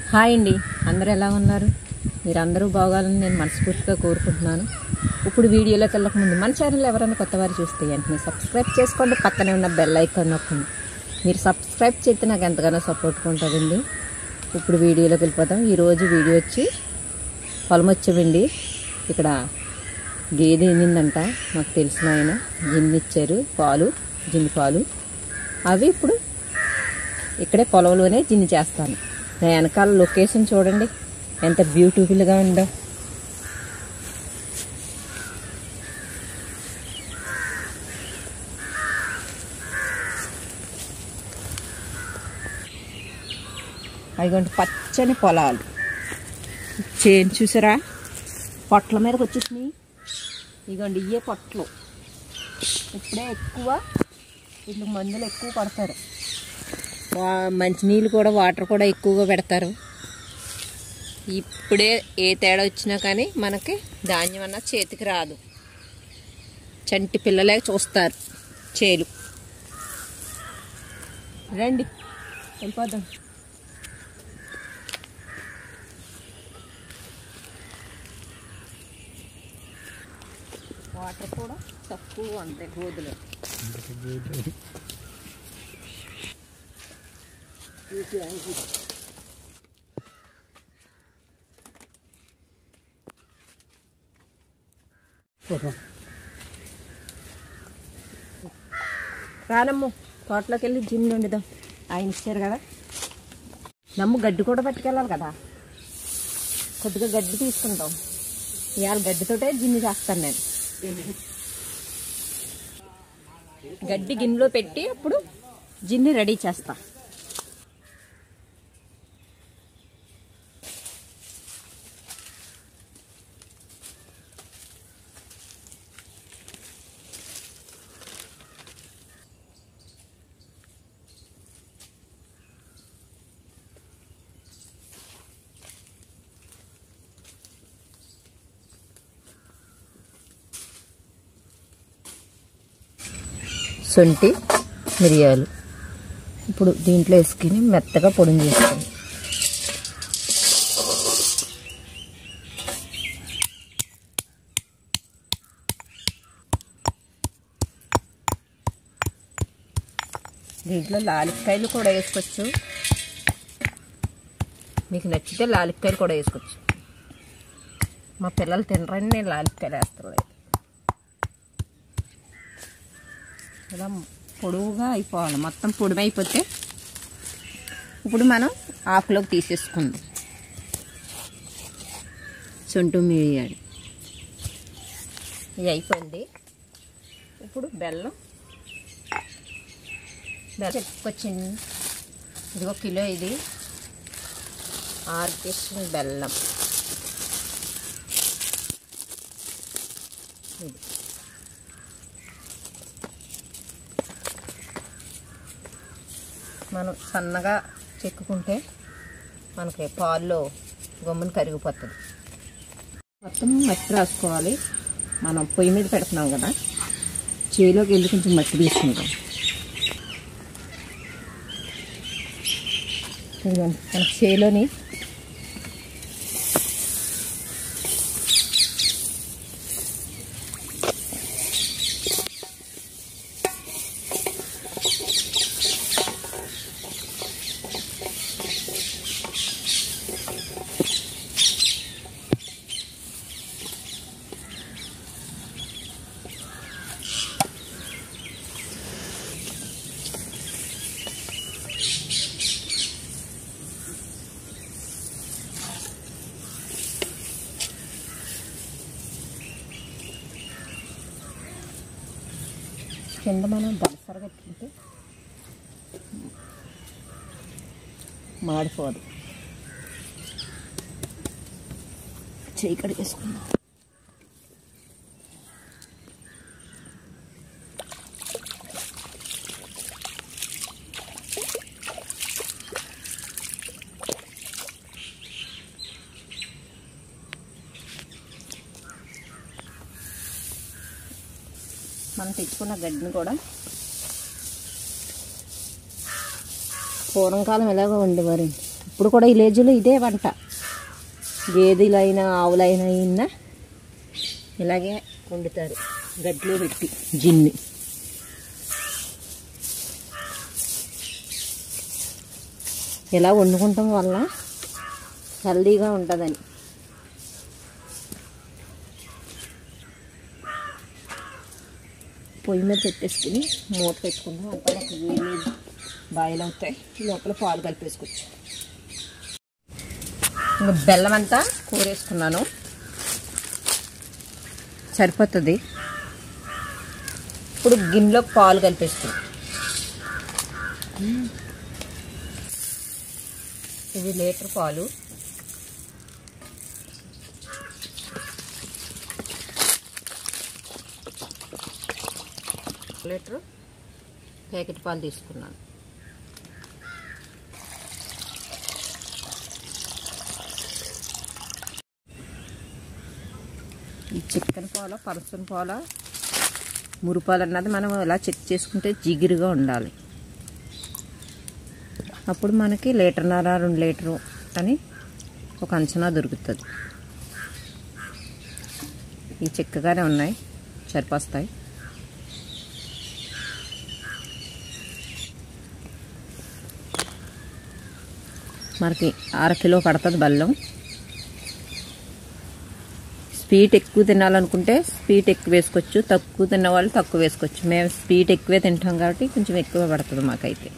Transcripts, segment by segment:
hi అండి అందరూ ఎలా ఉన్నారు మీరందరూ బాగోవాలని నేను మనస్ఫూర్తిగా కోరుకుంటున్నాను ఇప్పుడు వీడియోలోకి వెళ్ళక ముందు మన ఛానల్ ఎవరైనా కొత్త వారు చూస్తే వెంటనే సబ్స్క్రైబ్ చేసుకోండి పక్కనే ఉన్న బెల్ ఐకాన్ నొక్కండి మీరు సబ్స్క్రైబ్ చేస్తే నాకు ఎంతగానో సపోర్ట్గా ఉంటుందండి ఇప్పుడు వీడియోలోకి వెళ్ళిపోతాం ఈరోజు వీడియో వచ్చి పొలం వచ్చామండి ఇక్కడ గేదె ఎన్నిందంట మాకు తెలిసిన ఆయన గిన్నె ఇచ్చారు పాలు గిన్నె పాలు అవి ఇప్పుడు ఇక్కడే పొలంలోనే జిన్ని చేస్తాను నా వెనకాల లొకేషన్ చూడండి ఎంత బ్యూటిఫుల్గా ఉందో అదిగోండి పచ్చని పొలాలు చేను చూసారా పొట్ల మీదకి వచ్చేసినాయి ఇదిగోండి ఇయ్యే పొట్లు ఇప్పుడే ఎక్కువ వీళ్ళు మందులు ఎక్కువ పడతారు వా- మంచినీళ్ళు కూడా వాటర్ కూడా ఎక్కువగా పెడతారు ఇప్పుడే ఏ తేడా వచ్చినా కానీ మనకి ధాన్యం అన్న చేతికి రాదు చంటి పిల్లలే చూస్తారు చేలు రండి వెళ్ళిపోదాం వాటర్ కూడా తక్కువ ఉంటాయి గోధులు రానమ్ము తోటలోకి వెళ్ళి జిమ్ వండుదాం ఆయన ఇచ్చారు కదా నమ్ము గడ్డి కూడా పట్టుకెళ్ళాలి కదా కొద్దిగా గడ్డి తీసుకుంటాం ఇవాళ గడ్డితోటే జిమ్ చేస్తాను నేను గడ్డి గిన్నెలో పెట్టి అప్పుడు జిన్ని రెడీ చేస్తా శొంఠి మిరియాలు ఇప్పుడు దీంట్లో వేసుకుని మెత్తగా పొడిని చేసుకోండి దీంట్లో లాలిక్కాయలు కూడా వేసుకోవచ్చు మీకు నచ్చితే లాలిక్కాయలు కూడా వేసుకోవచ్చు మా పిల్లలు తినరని నేను లాలిక్కాయలు వేస్తలేదు ఇలా పొడవుగా అయిపోవాలి మొత్తం పొడివి అయిపోతే ఇప్పుడు మనం ఆకులోకి తీసేసుకుందాం సొంటు మిరియాడు ఇది అయిపోయింది ఇప్పుడు బెల్లం బెల్లం చెప్పుకొచ్చింది ఇది ఒక కిలో ఇది ఆరు కేసులు బెల్లం ఇది మనం సన్నగా చెక్కుకుంటే మనకి పాల్లో గమ్మున కరిగిపోతుంది మొత్తం మట్టి రాసుకోవాలి మనం పొయ్యి మీద పెడుతున్నాం కదా చేలోకి వెళ్ళి కొంచెం మట్టి తీసుకుంటాం ఇదిగోండి మన చేలోని కింద మనం దలసరగా తింటే మాడిపోదు చేయి కడిగేసుకుందాం మనం తెచ్చుకున్న గడ్డిని కూడా పూర్వకాలం ఎలాగో ఉండేవారు ఇప్పుడు కూడా విలేజ్లో ఇదే వంట గేదెలైనా ఆవులైనా అయినా ఇలాగే వండుతారు గడ్డిలో పెట్టి జిన్ని ఇలా వండుకుంటాం వల్ల హెల్దీగా ఉంటుందని పొయ్యి మీద పెట్టేసుకుని మూత పెట్టుకుంటాం అప్పుడు ఒక వేడి బాయిల్ అవుతాయి లోపల పాలు కలిపేసుకోవచ్చు ఇంకా బెల్లం అంతా కూరేసుకున్నాను సరిపోతుంది ఇప్పుడు గిన్నెలో పాలు కలిపేసుకున్నాం ఇది లీటర్ పాలు లీటర్ ప్యాకెట్ పాలు తీసుకున్నాను ఈ చికెన్ పాల పరసన పాల మురుపాలు అన్నది మనం ఇలా చెక్ చేసుకుంటే జిగురుగా ఉండాలి అప్పుడు మనకి లీటర్న్నర రెండు లీటరు అని ఒక అంచనా దొరుకుతుంది ఈ చిక్కగానే ఉన్నాయి సరిపోస్తాయి మనకి అర కిలో పడుతుంది బెల్లం స్వీట్ ఎక్కువ తినాలనుకుంటే స్వీట్ ఎక్కువ వేసుకోవచ్చు తక్కువ తిన్న వాళ్ళు తక్కువ వేసుకోవచ్చు మేము స్వీట్ ఎక్కువే తింటాం కాబట్టి కొంచెం ఎక్కువ పడుతుంది మాకైతే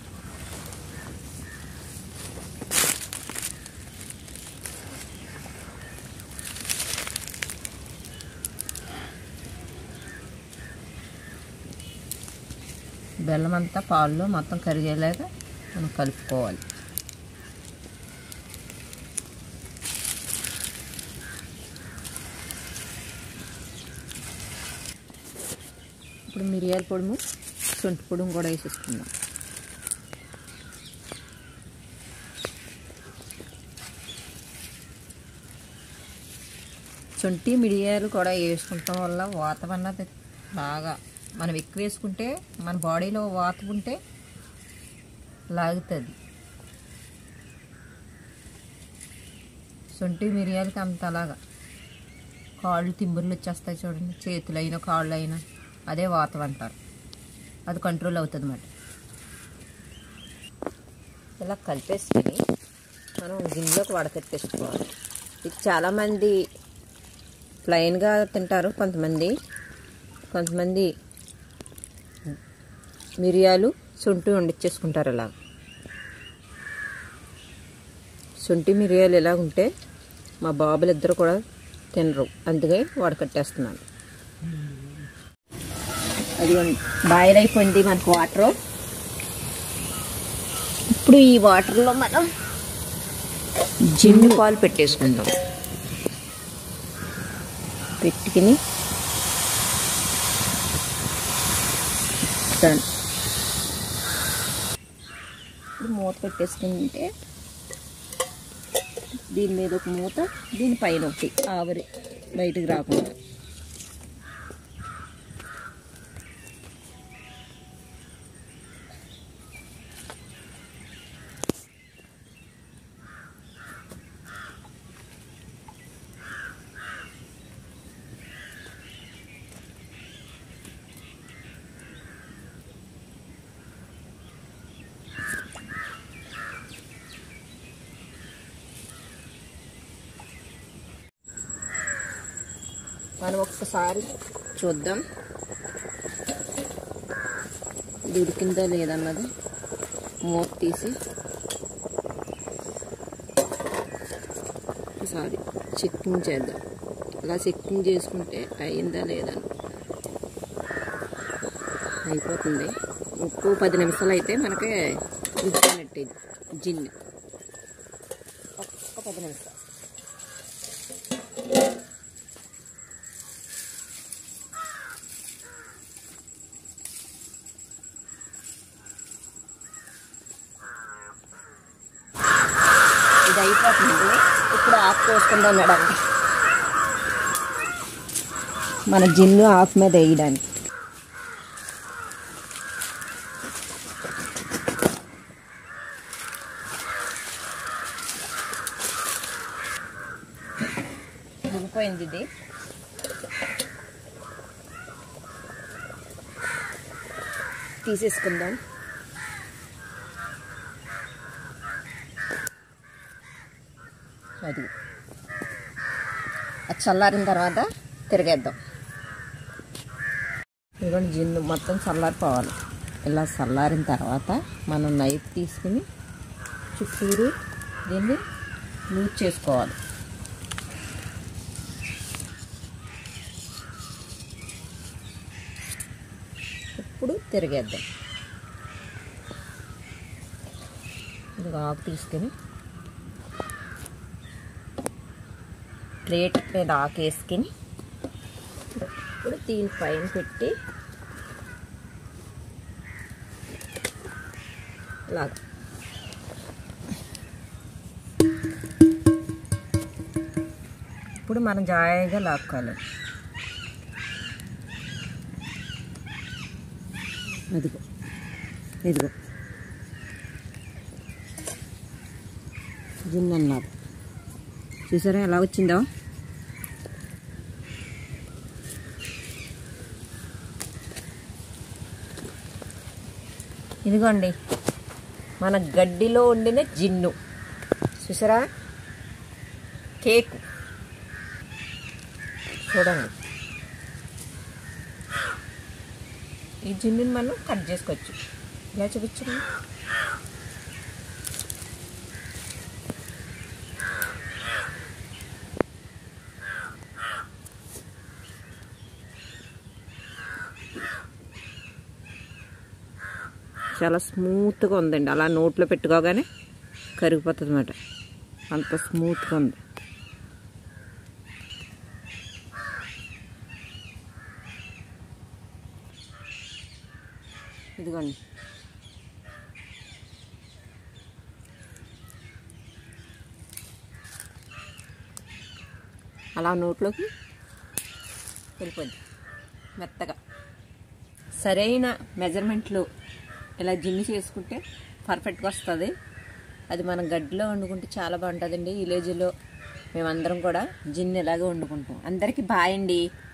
బెల్లం అంతా పాల్లో మొత్తం కరిగేలాగా మనం కలుపుకోవాలి ఇప్పుడు మిరియాల పొడుము సొంటి పొడుము కూడా వేసేసుకుందాం సొంటి మిరియాలు కూడా వేసుకుంటాం వల్ల వాతం అన్నది బాగా మనం ఎక్కువ వేసుకుంటే మన బాడీలో వాతం ఉంటే లాగుతుంది సొంటి మిరియాలకి అంత అలాగా కాళ్ళు తిమ్ముర్లు వచ్చేస్తాయి చూడండి చేతులైనా కాళ్ళు అయినా అదే వాతం అంటారు అది కంట్రోల్ అవుతుంది అన్నమాట ఇలా కలిపేసుకొని మనం గిన్నెలోకి వడకట్టేసుకోవాలి ఇది చాలామంది ప్లెయిన్గా తింటారు కొంతమంది కొంతమంది మిరియాలు శొంఠి వండిచ్చేసుకుంటారు ఇలా శొంఠి మిరియాలు ఎలా ఉంటే మా బాబులు ఇద్దరు కూడా తినరు అందుకే వడకట్టేస్తున్నాను అది బాయిల్ అయిపోయింది మనకు వాటర్ ఇప్పుడు ఈ వాటర్లో మనం జిన్ను పాలు పెట్టేసుకుందాం పెట్టుకుని డన్ ఇప్పుడు మూత పెట్టేసుకుంటే దీని మీద ఒక మూత దీని పైన ఒకటి ఆవిరి బయటకు రాకుండా మనం ఒక్కసారి చూద్దాం ఇది ఉడికిందో లేదన్నది మూత తీసి ఒకసారి చెక్కింగ్ చేద్దాం అలా చెక్కింగ్ చేసుకుంటే అయిందా లేదా అయిపోతుంది ఉప్పు పది నిమిషాలు అయితే మనకి ఉడికినట్టు ఇది జిన్ను ఒక్క పది నిమిషాలు ఇది అయిపోతుంది ఇప్పుడు ఆఫ్ పోసుకుందాం మేడం మన జిన్ను ఆఫ్ మీద వేయడానికి చల్లారిపోయింది ఇది తీసేసుకుందాం అది అది చల్లారిన తర్వాత తిరిగేద్దాం ఇదిగోండి జిన్ను మొత్తం చల్లారిపోవాలి ఇలా చల్లారిన తర్వాత మనం నైఫ్ తీసుకుని చుట్టూరు దీన్ని లూజ్ చేసుకోవాలి ఇప్పుడు తిరిగేద్దాం ఇది ఆకు తీసుకుని ప్లేట్ మీద ఆకు వేసుకుని ఇప్పుడు దీని పైన పెట్టి ఇలాగా ఇప్పుడు మనం జాయిగా లాక్కోవాలి అదిగో ఇదిగో జిన్ అన్నారు చూసారా ఎలా వచ్చిందో ఇదిగోండి మన గడ్డిలో వండిన జిన్ను చూసారా కేక్ చూడండి ఈ జిన్నుని మనం కట్ చేసుకోవచ్చు ఇలా చూపించండి చాలా స్మూత్గా ఉందండి అలా నోట్లో పెట్టుకోగానే కరిగిపోతుంది అన్నమాట అంత స్మూత్గా ఉంది ఇదిగోండి అలా నోట్లోకి వెళ్ళిపోద్ది మెత్తగా సరైన మెజర్మెంట్లు ఇలా జిమ్మి చేసుకుంటే పర్ఫెక్ట్గా వస్తుంది అది మనం గడ్డిలో వండుకుంటే చాలా బాగుంటుందండి విలేజ్లో మేమందరం కూడా జిన్ ఇలాగే వండుకుంటాం అందరికీ బాయ్ అండి